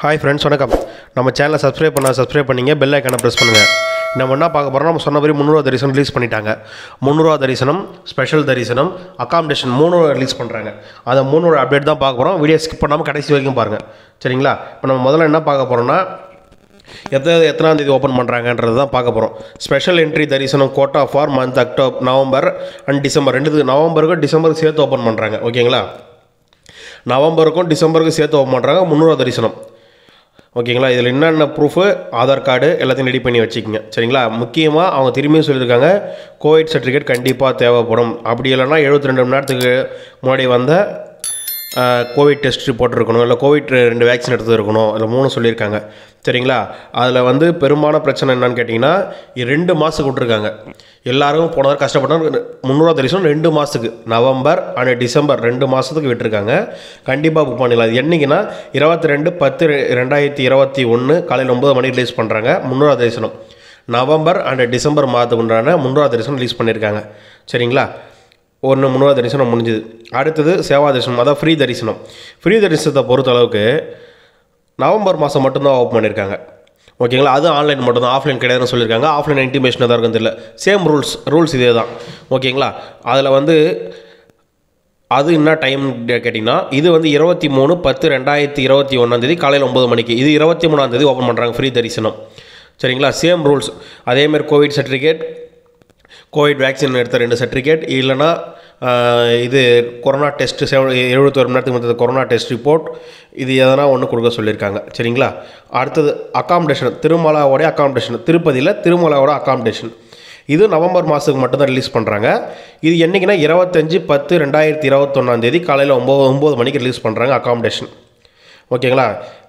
hi friends வணக்கம் நம்ம சேனலை சப்ஸ்கிரைப் பண்ண சப்ஸ்கிரைப் பண்ணிங்க பெல் ஐக்கானை ப்ரெஸ் பண்ணுங்கள் நம்ம என்ன பார்க்க போகிறோம் நம்ம சொன்ன மாதிரி முந்நூறுவா தரிசனம் ரிலீஸ் பண்ணிட்டாங்க முந்நூறுவா தரிசனம் ஸ்பெஷல் தரிசனம் அகாமடேஷன் மூணு ரிலீஸ் பண்ணுறாங்க அந்த மூணு அப்டேட் தான் பார்க்க போகிறோம் வீடியோ ஸ்கிப் பண்ணாமல் கடைசி வரைக்கும் பாருங்கள் சரிங்களா இப்போ நம்ம முதல்ல என்ன பார்க்க போகிறோம்னா எத்தனை எத்தனாம் தேதி ஓப்பன் பண்ணுறாங்கன்றது தான் பார்க்க போகிறோம் ஸ்பெஷல் என்ட்ரி தரிசனம் quota for month October November and December ரெண்டு நவம்பருக்கும் டிசம்பருக்கு சேர்த்து ஓப்பன் பண்ணுறாங்க ஓகேங்களா நவம்பருக்கும் டிசம்பருக்கும் சேர்த்து ஓப்பன் பண்ணுறாங்க முந்நூறுவா தரிசனம் ஓகேங்களா இதில் என்னென்ன ப்ரூஃபு ஆதார் கார்டு எல்லாத்தையும் ரெடி பண்ணி வச்சுக்கோங்க சரிங்களா முக்கியமாக அவங்க திரும்பியும் சொல்லியிருக்காங்க கோவிட் சர்டிஃபிகேட் கண்டிப்பாக தேவைப்படும் அப்படி இல்லைன்னா எழுபத்தி ரெண்டு மணி நேரத்துக்கு முன்னாடி வந்த கோவிட் டெஸ்ட் ரிப்போர்ட் இருக்கணும் இல்லை கோவிட் ரெண்டு வேக்சின் எடுத்து இருக்கணும் இல்லை மூணு சொல்லியிருக்காங்க சரிங்களா அதில் வந்து பெரும்பாலான பிரச்சனை என்னன்னு கேட்டிங்கன்னா இது ரெண்டு மாதத்துக்கு விட்ருக்காங்க எல்லாரும் போன வாரம் கஷ்டப்பட்டோம் முந்நூறுவா தரிசனம் ரெண்டு மாதத்துக்கு நவம்பர் அண்ட் டிசம்பர் ரெண்டு மாதத்துக்கு விட்டுருக்காங்க கண்டிப்பாக புக் பண்ணிடலாம் அது என்றைக்குன்னா இருபத்தி ரெண்டு பத்து ரெ- ரெண்டாயிரத்தி இருபத்தி ஒன்று காலையில் ஒம்பது மணிக்கு ரிலீஸ் பண்ணுறாங்க முந்நூறுவா தரிசனம் நவம்பர் அண்ட் டிசம்பர் மாதத்துக்கு உண்டான முந்நூறுவா தரிசனம் ரிலீஸ் பண்ணியிருக்காங்க சரிங்களா ஒன்று முந்நூறுவா தரிசனம் முடிஞ்சுது அடுத்தது சேவா தரிசனம் அதான் ஃப்ரீ தரிசனம் ஃப்ரீ தரிசனத்தை பொறுத்த அளவுக்கு நவம்பர் மாதம் மட்டும்தான் ஓப்பன் பண்ணியிருக்காங்க ஓகேங்களா அது ஆன்லைன் மட்டும்தான் ஆஃப்லைன் கிடையாதுன்னு சொல்லியிருக்காங்க ஆஃப்லைன் இன்டிமேஷன் தான் இருக்கும் தெரியல சேம் ரூல்ஸ் ரூல்ஸ் இதே தான் ஓகேங்களா அதில் வந்து அது என்ன டைம் கேட்டிங்கன்னா இது வந்து இருபத்தி மூணு பத்து ரெண்டாயிரத்தி இருபத்தி ஒன்றாந்தேதி காலையில் ஒம்பது மணிக்கு இது இருபத்தி மூணாந்தேதி ஓப்பன் பண்ணுறாங்க ஃப்ரீ தரிசனம் சரிங்களா சேம் ரூல்ஸ் அதேமாதிரி கோவிட் சர்டிஃபிகேட் கோவிட் வேக்சின் எடுத்த ரெண்டு சர்டிஃபிகேட் இல்லைன்னா ஆஹ், இது கொரோனா டெஸ்ட் எழுபத்தொரு மணி நேரத்துக்கு முந்தைய கொரோனா டெஸ்ட் ரிப்போர்ட் இது எதனா ஒன்று கொடுக்க சொல்லியிருக்காங்க சரிங்களா அடுத்தது அகாமடேஷன் திருமலாவோடைய அகாமடேஷன் திருப்பதியில் திருமலாவோட அகாமடேஷன் இது நவம்பர் மாதத்துக்கு மட்டும்தான் ரிலீஸ் பண்ணுறாங்க இது என்றைக்குன்னா இருபத்தஞ்சி பத்து ரெண்டாயிரத்தி இருபத்தொன்னாந்தேதி காலையில் ஒம்பது ஒம்பது மணிக்கு ரிலீஸ் பண்ணுறாங்க அகாமடேஷன் ஓகேங்களா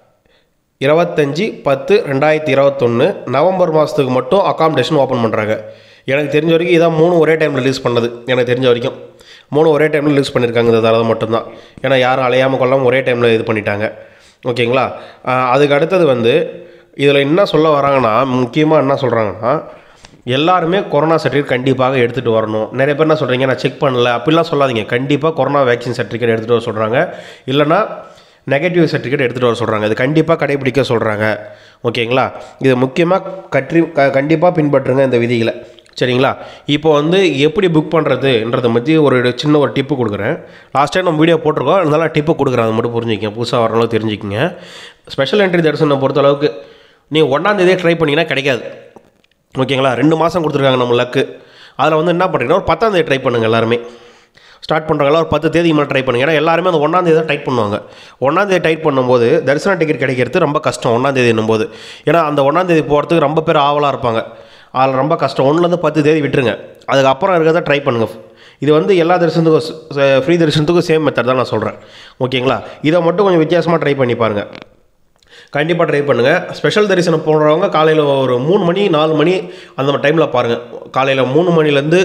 இருபத்தஞ்சி பத்து ரெண்டாயிரத்தி இருபத்தொன்று நவம்பர் மாதத்துக்கு மட்டும் அகாமடேஷன் ஓப்பன் பண்ணுறாங்க எனக்கு தெரிஞ்ச வரைக்கும் இதான் மூணு ஒரே டைமில் ரிலீஸ் பண்ணது எனக்கு தெரிஞ்ச வரைக்கும் மூணு ஒரே டைமில் ரிலீஸ் பண்ணியிருக்காங்க இந்த தடவை மட்டும்தான் ஏன்னா யாரும் அலையாமல் கொள்ளாமல் ஒரே டைமில் இது பண்ணிட்டாங்க ஓகேங்களா ஆஹ் அதுக்கு அடுத்தது வந்து இதில் என்ன சொல்ல வராங்கன்னா முக்கியமாக என்ன சொல்கிறாங்கன்னா எல்லாருமே கொரோனா சர்டிஃபிகேட் கண்டிப்பாக எடுத்துகிட்டு வரணும் நிறைய பேர் என்ன சொல்கிறீங்க நான் செக் பண்ணல அப்படிலாம் சொல்லாதீங்க கண்டிப்பாக கொரோனா வேக்சின் சர்டிஃபிகேட் எடுத்துகிட்டு வர சொல்கிறாங்க இல்லைனா நெகட்டிவ் சர்டிஃபிகேட் எடுத்துகிட்டு வர சொல்கிறாங்க இது கண்டிப்பாக கடைபிடிக்க சொல்கிறாங்க ஓகேங்களா இது முக்கியமாக கற்றி க கண்டிப்பாக பின்பற்றுங்க இந்த விதிகளை சரிங்களா இப்போ வந்து எப்படி புக் பண்ணுறதுன்றதை பற்றி ஒரு சின்ன ஒரு டிப்பு கொடுக்குறேன் லாஸ்ட் டைம் நம்ம வீடியோ போட்டிருக்கோம் இருந்தாலும் டிப்பு கொடுக்குறேன் அது மட்டும் புரிஞ்சுக்கங்க புதுசாக வரவங்களும் தெரிஞ்சுக்கங்க ஸ்பெஷல் என்ட்ரி தரிசனம் பொறுத்த அளவுக்கு நீங்கள் ஒன்றாந்தேதியே ட்ரை பண்ணிங்கன்னா கிடைக்காது ஓகேங்களா ரெண்டு மாதம் கொடுத்துருக்காங்க நம்ம லக்கு அதில் வந்து என்ன பண்ணுறீங்கன்னா ஒரு பத்தாம் தேதி ட்ரை பண்ணுங்கள் எல்லாருமே ஸ்டார்ட் பண்ணுறாங்களா ஒரு பத்து தேதி மேலே ட்ரை பண்ணுங்க ஏன்னா எல்லாருமே அந்த ஒன்றாம் தேதி தான் டைட் பண்ணுவாங்க ஒன்றாம் தேதி டைட் பண்ணும்போது தரிசன டிக்கெட் கிடைக்கிறது ரொம்ப கஷ்டம் ஒன்றாம் தேதி என்னும்போது ஏன்னா அந்த ஒன்றாம் தேதி போகிறதுக்கு ரொம்ப பேர் ஆவலாக இருப்பாங்க அதில் ரொம்ப கஷ்டம் ஒன்றுலேருந்து பத்து தேதி விட்டுருங்க அதுக்கப்புறம் இருக்கிறத ட்ரை பண்ணுங்கள் இது வந்து எல்லா தரிசனத்துக்கும் ஃப்ரீ தரிசனத்துக்கும் சேம் மெத்தட் தான் நான் சொல்கிறேன் ஓகேங்களா இதை மட்டும் கொஞ்சம் வித்தியாசமாக ட்ரை பண்ணி பாருங்கள் கண்டிப்பாக ட்ரை பண்ணுங்கள் ஸ்பெஷல் தரிசனம் போடுறவங்க காலையில் ஒரு மூணு மணி நாலு மணி அந்த டைமில் பாருங்கள் காலையில் மூணு மணிலேருந்து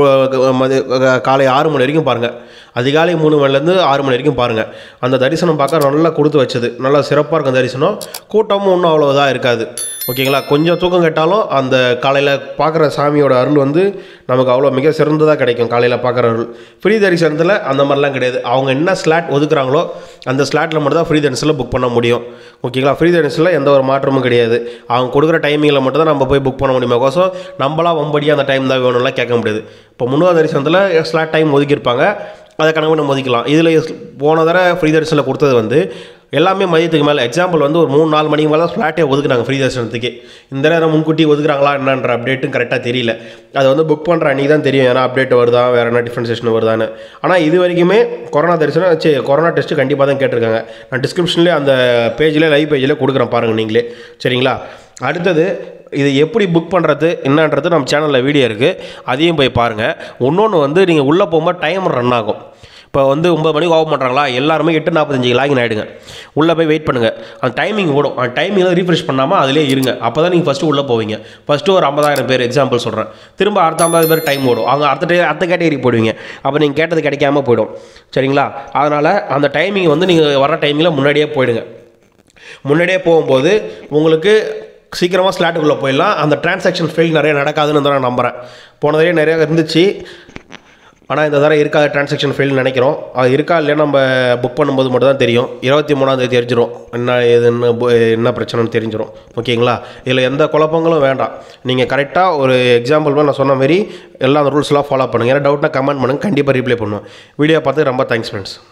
மது காலை ஆறு மணி வரைக்கும் பாருங்கள் அதிகாலை மூணு மணிலேருந்து ஆறு மணி வரைக்கும் பாருங்கள் அந்த தரிசனம் பார்க்க நல்லா கொடுத்து வச்சது நல்லா சிறப்பாக இருக்கும் தரிசனம் கூட்டமும் ஒன்றும் அவ்வளோ இதாக இருக்காது ஓகேங்களா கொஞ்சம் தூக்கம் கெட்டாலும் அந்த காலையில் பார்க்குற சாமியோட அருள் வந்து நமக்கு அவ்வளோ மிக சிறந்ததாக கிடைக்கும் காலையில் பார்க்குற அருள் ஃப்ரீ தரிசனத்தில் அந்த மாதிரிலாம் கிடையாது அவங்க என்ன ஸ்லாட் ஒதுக்குறாங்களோ அந்த ஸ்லாட்டில் மட்டும் தான் ஃப்ரீ தரிசனில் புக் பண்ண முடியும் ஓகேங்களா ஃப்ரீ தரிசனில் எந்த ஒரு மாற்றமும் கிடையாது அவங்க கொடுக்குற டைமிங்கில் மட்டும் தான் நம்ம போய் புக் பண்ண முடியுமா கோசம் நம்மளாம் வம்படியாக அந்த டைம் தான் வேணும்லாம் கேட்க முடியாது இப்போ முன்னூறு தரிசனத்தில் ஸ்லாட் டைம் ஒதுக்கியிருப்பாங்க அதை கணக்கு நம்ம ஒதுக்கலாம் இதில் போன தடவை ஃப்ரீ தரிசனில் கொடுத்தது வந்து எல்லாமே மதியத்துக்கு மேலே எக்ஸாம்பிள் வந்து ஒரு மூணு நாலு மணிக்கு மேலே ஃப்ளாட்டே ஒதுக்குனாங்க ஃப்ரீ தரிசனத்துக்கு இந்த நேரம் முன்கூட்டி ஒதுக்குறாங்களா என்னன்ற அப்டேட்டும் கரெக்டாக தெரியல அது வந்து புக் பண்ணுற அன்றைக்கி தான் தெரியும் ஏன்னா அப்டேட் வருதா வேறு என்ன டிஃப்ரென்சேஷன் வருதான்னு ஆனால் இது வரைக்குமே கொரோனா தரிசனம் சரி கொரோனா டெஸ்ட்டு கண்டிப்பாக தான் கேட்டிருக்காங்க நான் டிஸ்கிரிப்ஷன்லேயே அந்த பேஜில் லைவ் பேஜில் கொடுக்குறேன் பாருங்கள் நீங்களே சரிங்களா அடுத்தது இது எப்படி புக் பண்ணுறது என்னன்றது நம்ம சேனலில் வீடியோ இருக்குது அதையும் போய் பாருங்கள் இன்னொன்று வந்து நீங்கள் உள்ளே போகும்போது டைம் ரன் ஆகும் இப்போ வந்து ஒம்பது மணிக்கு ஓப்பன் பண்ணுறாங்களா எல்லாருமே எட்டு நாற்பத்தஞ்சுக்கு லாகின் ஆகிடுங்க உள்ளே போய் வெயிட் பண்ணுங்கள் அந்த டைமிங் ஓடும் அந்த டைமிங்கில் ரீஃப்ரெஷ் பண்ணாமல் அதிலே இருங்க அப்போ தான் நீங்கள் ஃபஸ்ட்டு உள்ளே போவீங்க ஃபஸ்ட்டு ஒரு ஐம்பதாயிரம் பேர் எக்ஸாம்பிள் சொல்கிறேன் திரும்ப அடுத்த ஐம்பது பேர் டைம் ஓடும் அவங்க அடுத்த டே அடுத்த கேட்டகரி போடுவீங்க அப்போ நீங்கள் கேட்டது கிடைக்காம போயிடும் சரிங்களா அதனால் அந்த டைமிங் வந்து நீங்கள் வர டைமிங்கில் முன்னாடியே போயிடுங்க முன்னாடியே போகும்போது உங்களுக்கு சீக்கிரமாக ஸ்லாட்டுக்குள்ளே போயிடலாம் அந்த டிரான்சாக்ஷன் ஃபெயில் நிறைய நடக்காதுன்னு தான் நான் நம்புகிறேன் போன தடவை நிறைய இருந்துச்சு ஆனால் இந்த தடவை இருக்கா டிரான்சாக்ஷன் ஃபெயில் நினைக்கிறோம் அது இருக்கா இல்லையா நம்ம புக் பண்ணும்போது மட்டும் தான் தெரியும் இருபத்தி மூணாந்தேதி தெரிஞ்சிடும் என்ன ஏதுன்னு பு- என்ன பிரச்சனைன்னு தெரிஞ்சிடும் ஓகேங்களா இதில் எந்த குழப்பங்களும் வேண்டாம் நீங்கள் கரெக்டாக ஒரு எக்ஸாம்பிள் நான் சொன்ன மாதிரி எல்லா ரூல்ஸ்லாம் ஃபாலோ பண்ணுங்கள் ஏன்னா டவுட்னா கமெண்ட் பண்ணுங்கள் கண்டிப்பாக ரிப்ளை பண்ணுவேன் வீடியோ பார்த்து ரொம்ப தேங்க்ஸ் ஃப்ரெண்ட்ஸ்